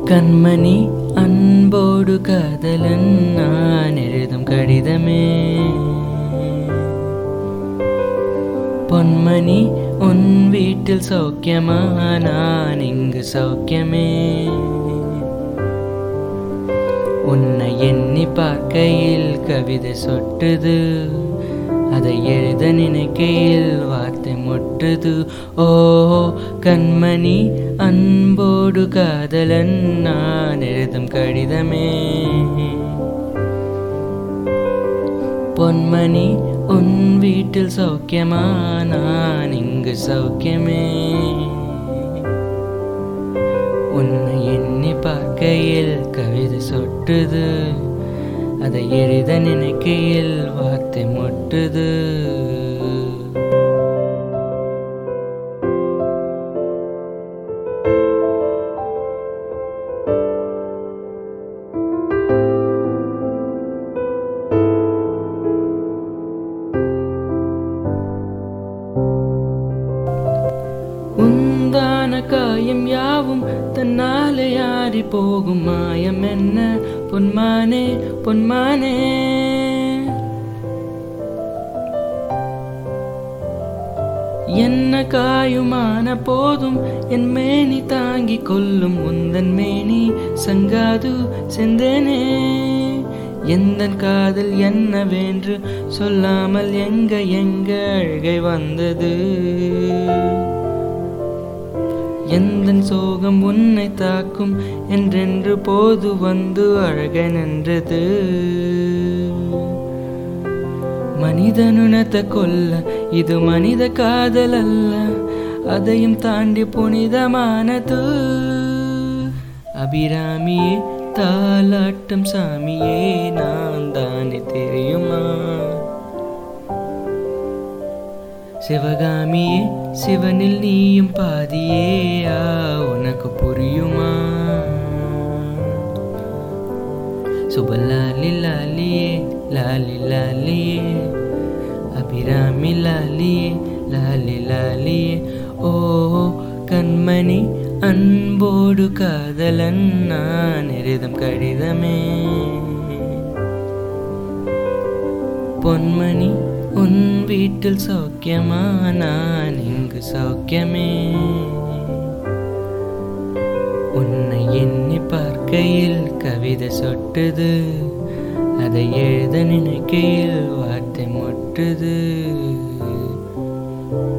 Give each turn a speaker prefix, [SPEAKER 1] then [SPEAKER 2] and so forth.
[SPEAKER 1] கண்மணி அன்போடு காதலன் நான் எழுதும் கடிதமே பொன்மணி உன் வீட்டில் சௌக்கியமா நான் இங்கு சௌக்கியமே உன்னை எண்ணி பார்க்கையில் கவிதை சொட்டுது அதை எழுத நினைக்கையில் வார்த்தை முட்டுது ஓ கண்மணி அன்போடு காதலன் நான் எழுதும் கடிதமே பொன்மணி உன் வீட்டில் சௌக்கியமா நான் இங்கு சௌக்கியமே உன்னை எண்ணி பார்க்கையில் கவிதை சொட்டுது அதை எழுத நினைக்கையில் வார்த்தை முட்டுது உந்தான காயம் யாவும் தன்னாலே ஆறி போகும் மாயம் என்ன பொன்மானே பொன்மானே என்ன காயுமான போதும் என் மேனி தாங்கி கொள்ளும் உந்தன் மேனி சங்காது செந்தேனே எந்தன் காதல் என்னவென்று சொல்லாமல் எங்க எங்க அழுகை வந்தது எந்தன் சோகம் உன்னை தாக்கும் என்றென்று போது வந்து அழக நின்றது மனிதனுனத்தை கொல்ல இது மனித காதல் அல்ல அதையும் தாண்டி புனிதமானது அபிராமியே தாலாட்டம் சாமியே நான் தானே தெரியுமா சிவகாமியே சிவனில் நீயும் பாதியே ஆ உனக்கு புரியுமா சுபலாலி லாலியே லாலி லாலியே அபிராமி லாலியே லாலி லாலியே ஓ கண்மணி அன்போடு காதலன் நான் எழுதும் கடிதமே பொன்மணி உன் வீட்டில் சௌக்கியமா நான் இங்கு சௌக்கியமே உன்னை எண்ணி பார்க்கையில் கவிதை சொட்டுது அதை எழுத நினைக்கையில் வார்த்தை முட்டுது